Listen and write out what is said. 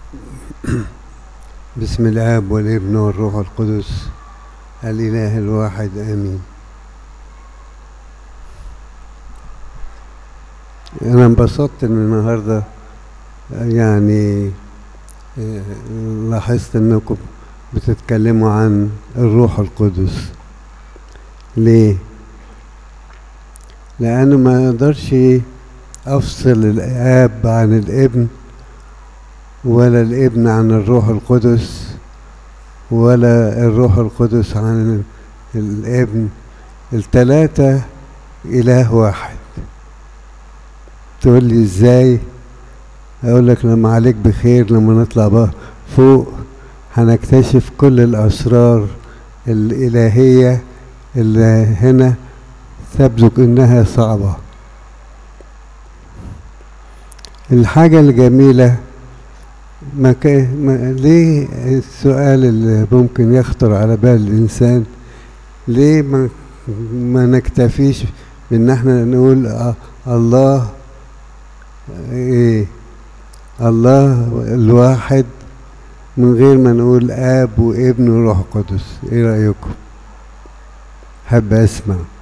بسم الآب والابن والروح القدس الإله الواحد آمين أنا انبسطت إن النهاردة يعني آه، لاحظت إنكم بتتكلموا عن الروح القدس ليه؟ لأنه ما يقدرش أفصل الآب عن الابن ولا الابن عن الروح القدس ولا الروح القدس عن الابن التلاتة إله واحد تقول لي ازاي اقول لك لما عليك بخير لما نطلع بقى فوق هنكتشف كل الاسرار الالهيه اللي هنا تبدو انها صعبه الحاجه الجميله ما, ك... ما ليه السؤال اللي ممكن يخطر على بال الانسان ليه ما ما نكتفيش بان احنا نقول آه الله ايه الله الواحد من غير ما نقول اب وابن وروح قدس ايه رايكم حب اسمع